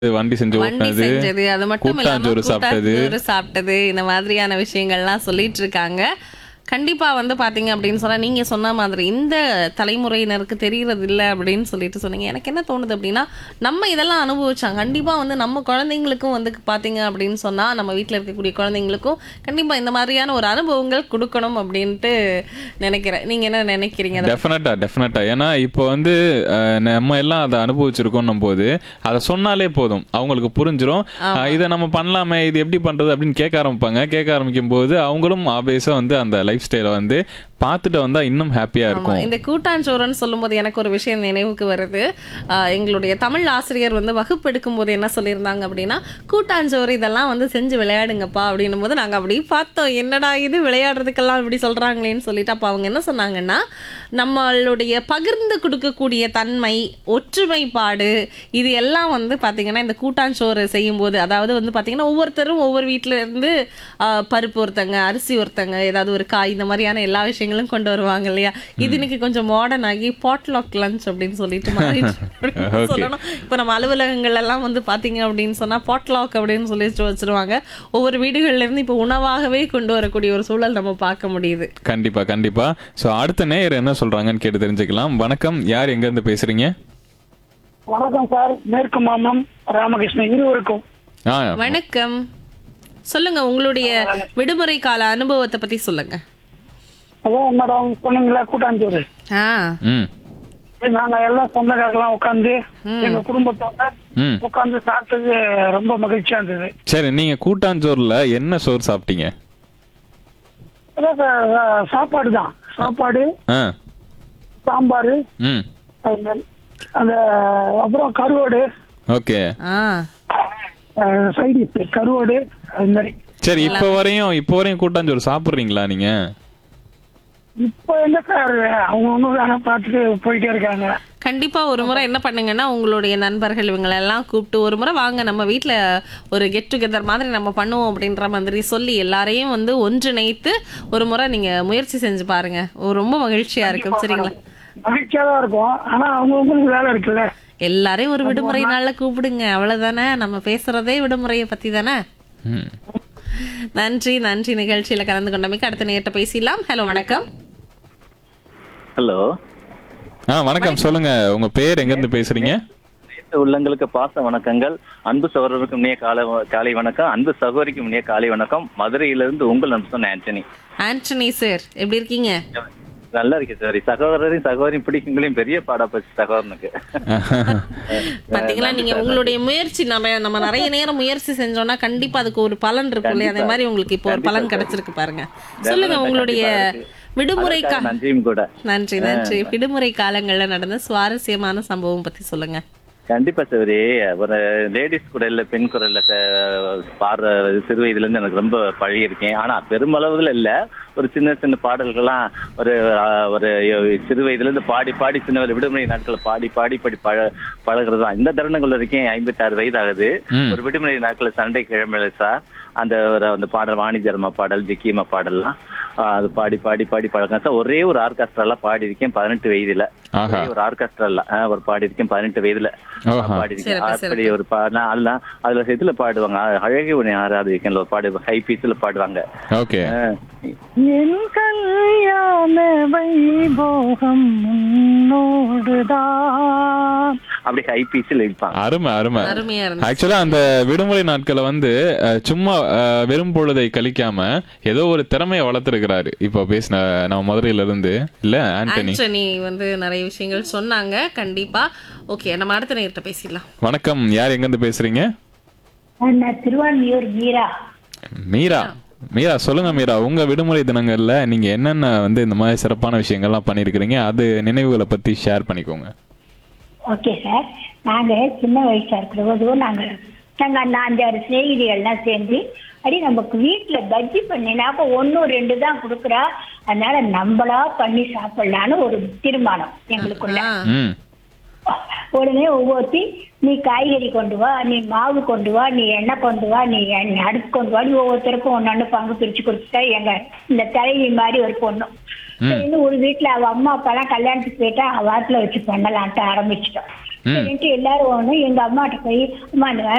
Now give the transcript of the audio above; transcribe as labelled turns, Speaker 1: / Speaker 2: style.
Speaker 1: வண்டி செஞ்சு
Speaker 2: வண்டி
Speaker 1: ஓட்டினது
Speaker 2: செஞ்சது அது மட்டும் இல்லாம
Speaker 1: கூட்டாஞ்சோறு சாப்பிட்டது
Speaker 2: கூட்டாஞ்சோறு சாப்பிட்டது இந்த மாதிரியான விஷயங்கள்லாம் சொல்லிட்டு இருக்காங்க கண்டிப்பா வந்து பாத்தீங்க அப்படின்னு சொன்னா நீங்க சொன்ன மாதிரி இந்த தலைமுறையினருக்கு தெரியறது இல்ல அப்படின்னு சொல்லிட்டு சொன்னீங்க எனக்கு என்ன தோணுது அப்படின்னா நம்ம இதெல்லாம் அனுபவிச்சாங்க கண்டிப்பா வந்து நம்ம குழந்தைங்களுக்கும் வந்து பாத்தீங்க அப்படின்னு சொன்னா நம்ம வீட்ல இருக்கக்கூடிய குழந்தைங்களுக்கும் கண்டிப்பா இந்த மாதிரியான ஒரு அனுபவங்கள் கொடுக்கணும் அப்படின்ட்டு நினைக்கிறேன் நீங்க என்ன நினைக்கிறீங்க அதை
Speaker 1: டெஃபினட்டா டெஃபினட்டா ஏன்னா இப்போ வந்து அஹ், நம்ம எல்லாம் அதை அனுபவிச்சிருக்கோம் போது அதை சொன்னாலே போதும் அவங்களுக்கு புரிஞ்சிரும் அஹ், இதை நம்ம பண்ணலாமே இது எப்படி பண்றது அப்படின்னு கேட்க ஆரம்பிப்பாங்க கேட்க ஆரம்பிக்கும் போது அவங்களும் ஆபேஸா வந்து அந்த லைஃப் ஸ்டைலை வந்து பார்த்துட்டு வந்தா இன்னும் ஹாப்பியா
Speaker 2: ஆமா,
Speaker 1: இருக்கும்
Speaker 2: இந்த கூட்டாஞ்சோறுன்னு சொல்லும்போது எனக்கு ஒரு விஷயம் நினைவுக்கு வருது ஆஹ் எங்களுடைய தமிழ் ஆசிரியர் வந்து வகுப்பு எடுக்கும்போது என்ன சொல்லியிருந்தாங்க அப்படின்னா கூட்டாஞ்சோறு இதெல்லாம் வந்து செஞ்சு விளையாடுங்கப்பா அப்படின்னும் போது நாங்கள் அப்படி பார்த்தோம் என்னடா இது விளையாடுறதுக்கெல்லாம் இப்படி சொல்றாங்களேன்னு சொல்லிட்டு அப்போ அவங்க என்ன சொன்னாங்கன்னா நம்மளுடைய பகிர்ந்து கொடுக்கக்கூடிய தன்மை ஒற்றுமைப்பாடு இது எல்லாம் வந்து பார்த்தீங்கன்னா இந்த கூட்டாஞ்சோறு செய்யும்போது அதாவது வந்து பார்த்தீங்கன்னா ஒவ்வொருத்தரும் ஒவ்வொரு வீட்டில இருந்து ஆஹ், பருப்பு ஒருத்தங்க அரிசி ஒருத்தங்க ஏதாவது ஒரு காய் இந்த மாதிரியான எல்லா விஷயங்களும் கொண்டு வருவாங்க இல்லையா இது இன்னைக்கு கொஞ்சம் மாடர்ன் ஆகி பாட்லாக் லஞ்ச் அப்படின்னு சொல்லிட்டு மாறிடுச்சு அப்படின்னு
Speaker 1: Okay.
Speaker 2: சொல்லணும் இப்போ நம்ம அலுவலகங்கள் எல்லாம் வந்து பார்த்தீங்க அப்படின்னு சொன்னா பாட்லாக் அப்படின்னு சொல்லி வச்சிருவாங்க ஒவ்வொரு வீடுகள்ல இருந்து இப்போ உணவாகவே கொண்டு வரக்கூடிய ஒரு சூழல் நம்ம பார்க்க முடியுது
Speaker 1: கண்டிப்பா கண்டிப்பா சோ அடுத்த நேயர் என்ன சொல்றாங்கன்னு கேட்டு தெரிஞ்சுக்கலாம் வணக்கம் யார் எங்க இருந்து பேசுறீங்க
Speaker 3: வணக்கம் சார் மேற்கு மாமம் ராமகிருஷ்ணன் இருவருக்கும்
Speaker 1: ஆ
Speaker 2: வணக்கம் சொல்லுங்க உங்களுடைய விடுமுறை கால அனுபவத்தை பத்தி சொல்லுங்க
Speaker 3: அதான் மேடம் சொன்னீங்களா கூட்டாஞ்சோறு
Speaker 2: ஆ
Speaker 1: ம்
Speaker 3: நாங்க எல்லாம் சொந்தக்காரெல்லாம் உட்காந்து எங்க குடும்பத்தோட
Speaker 1: ம்
Speaker 3: உட்காந்து சாப்பிட்டது ரொம்ப மகிழ்ச்சியா இருந்தது
Speaker 1: சரி நீங்க கூட்டாஞ்சோறுல என்ன சோறு சாப்பிட்டீங்க
Speaker 3: அதான் சார், அஹ், சாப்பாடு தான் சாப்பாடு
Speaker 1: ஆ
Speaker 3: சாம்பார்
Speaker 1: ம்
Speaker 3: அந்த அப்புறம் கருவாடு
Speaker 1: ஓகே
Speaker 2: ஆ
Speaker 3: சைடு கருவாடு அது மாதிரி
Speaker 1: சரி இப்போ வரையும் இப்போ வரையும் கூட்டாஞ்சோறு சாப்பிட்றீங்களா நீங்க
Speaker 3: இப்போ எங்க சார் அவங்க ஒன்றும் வேலை பார்த்துட்டு போயிட்டே இருக்காங்க
Speaker 2: கண்டிப்பா ஒரு முறை என்ன பண்ணுங்கன்னா உங்களுடைய நண்பர்கள் இவங்களை எல்லாம் கூப்பிட்டு ஒரு முறை வாங்க நம்ம வீட்ல ஒரு கெட் டுகெதர் மாதிரி நம்ம பண்ணுவோம் அப்படின்ற மாதிரி சொல்லி எல்லாரையும் வந்து ஒன்றிணைத்து ஒரு முறை நீங்க முயற்சி செஞ்சு பாருங்க ஒரு ரொம்ப மகிழ்ச்சியா இருக்கும் சரிங்களா
Speaker 3: மகிழ்ச்சியா தான் இருக்கும் ஆனா அவங்கவுங்களுக்கு வேலை இருக்குல்ல
Speaker 2: எல்லாரையும் ஒரு விடுமுறை நாள்ல கூப்பிடுங்க அவ்வளவுதானே நம்ம பேசுறதே விடுமுறையை பத்தி தானே
Speaker 1: ம்
Speaker 2: நன்றி நன்றி நிகழ்ச்சியில கலந்து கொண்டமைக்கு அடுத்த நேரத்தை பேசிடலாம் ஹலோ வணக்கம்
Speaker 4: ஹலோ
Speaker 1: ஆ வணக்கம் சொல்லுங்க உங்க பேர் எங்க இருந்து பேசுறீங்க
Speaker 4: நேற்று உள்ளங்களுக்கு பாச வணக்கங்கள் அன்பு சகோதரருக்கும் இனிய காலை காலை வணக்கம் அன்பு சகோதரிக்கும் இனிய காலை வணக்கம் மதுரையிலிருந்து உங்கள் நம்சன் ஆண்டனி
Speaker 2: ஆண்டனி சார் எப்படி இருக்கீங்க
Speaker 4: நல்லா இருக்கு சார் சகோதரரையும் சகோதரியும் பிடிக்குங்களையும் பெரிய பாடா போச்சு சகோதரனுக்கு
Speaker 2: பாத்தீங்களா நீங்க உங்களுடைய முயற்சி நம்ம நம்ம நிறைய நேரம் முயற்சி செஞ்சோம்னா கண்டிப்பா அதுக்கு ஒரு பலன் இருக்கும் இல்லையா அதே மாதிரி உங்களுக்கு இப்போ ஒரு பலன் கிடைச்சிருக்கு பாருங்க சொல்லுங்க உங்களுடைய விடுமுறை கா
Speaker 4: அதற்காக நன்றியும் கூட
Speaker 2: நன்றி நன்றி விடுமுறை காலங்கள்ல நடந்த சுவாரஸ்யமான சம்பவம் பத்தி சொல்லுங்க
Speaker 4: கண்டிப்பா சரி ஒரு லேடிஸ் குரல்ல பெண் குரல்ல ச- பாடுற சிறு வயதுல இருந்து எனக்கு ரொம்ப பழகி இருக்கேன் ஆனா பெருமளவுல இல்ல ஒரு சின்ன சின்ன பாடல்கள்லாம் ஒரு ஆஹ், ஒரு சிறு வயதுல இருந்து பாடி பாடி சின்ன ஒரு விடுமுறை நாட்கள் பாடி பாடி படி பழ பழகிறது தான் இந்த தருணங்கள் வரைக்கும் ஐம்பத்தி ஆறு வயது ஆகுது
Speaker 1: ம்.
Speaker 4: ஒரு விடுமுறை நாட்கள் சண்டை கிழமை சார் அந்த ஒரு அந்த பாடல் வாணி தர்மா பாடல் ஜிக்கியம்மா பாடல்லாம் ஆஹ், அது பாடி பாடி பாடி பழக்கம் சார் ஒரே ஒரு ஆர்கெஸ்ட்ரால பாடி இருக்கேன் பதினெட்டு வயதுல
Speaker 1: ஆஹா.
Speaker 4: ஒரே ஒரு ஆர்கெஸ்ட்ரால ஒரு பாடி இருக்கேன் பதினெட்டு வயதுல
Speaker 1: ஓஹா.
Speaker 4: பாடிருக்கேன்
Speaker 2: சிறப்பு,
Speaker 4: அப்படி ஒரு பாடலாம் அதெல்லாம் அதுல இதுல பாடுவாங்க அ- அழகே உன்னை ஆராதிக்கல ஒரு பாடு ஹை பீஸ்ல பாடுவாங்க
Speaker 1: ஓகே
Speaker 4: அஹ்,
Speaker 3: என் கல்யாண வைபோகம் முன்னோடுதான்
Speaker 4: அப்படி ஹை பீஸ்ல இருப்பாங்க
Speaker 1: அருமை அருமை
Speaker 2: அருமையா இருந்துச்சு
Speaker 1: ஆக்சுவலா அந்த விடுமுறை நாட்களை வந்து அஹ், சும்மா அஹ், வெறும் பொழுதை கழிக்காம ஏதோ ஒரு திறமையை வளர்த்துருக்கிறாரு இப்போ பேசின நம்ம மதுரையில இருந்து இல்ல ஆண்டனி
Speaker 2: ஆண்டனி வந்து நிறைய விஷயங்கள் சொன்னாங்க கண்டிப்பா ஓகே நம்ம அடுத்த நேரத்தை பேசிடலாம்
Speaker 1: வணக்கம் யார் எங்க இருந்து பேசுறீங்க
Speaker 5: நான் திருவான்மியூர் மீரா
Speaker 1: மீரா மீரா சொல்லுங்க மீரா உங்க விடுமுறை தினங்கள்ல நீங்க என்னென்ன வந்து இந்த மாதிரி சிறப்பான விஷயங்கள்லாம் பண்ணிருக்கிறீங்க அது நினைவுகளை பத்தி ஷேர் பண்ணிக்கோங்க
Speaker 5: ஓகே சார் நாங்க சின்ன வயசா இருக்கிற போது நாங்க நாங்க அந்த அஞ்சாறு சிநேகிதிகள்லாம் சேர்ந்து அடி நமக்கு வீட்டுல பஜ்ஜி பண்ணினா அப்ப ஒன்னும் ரெண்டு தான் கொடுக்குறா அதனால நம்மளா பண்ணி சாப்பிடலான்னு ஒரு தீர்மானம் எங்களுக்குள்ள
Speaker 2: ஆ,
Speaker 1: ம்
Speaker 5: உடனே ஒவ்வொருத்தி நீ காய்கறி கொண்டு வா நீ மாவு கொண்டு வா நீ எண்ணெய் கொண்டு வா நீ எண்ணெய் அடுப்பு கொண்டு வா நீ ஒவ்வொருத்தருக்கும் ஒன்னொன்னு பங்கு பிரிச்சு கொடுத்துட்டா எங்க இந்த தலைவி மாதிரி ஒரு பொண்ணு சரின்னு ஒரு வீட்டுல அவ அம்மா அப்பா எல்லாம் கல்யாணத்துக்கு போயிட்டா அவ வாரத்துல வச்சு பண்ணலான்ட்டு ஆரம்பிச்சிட்டோம் சரின்ட்டு எல்லாரும் ஒண்ணு எங்க அம்மாட்ட போய் அம்மா இந்த மாதிரி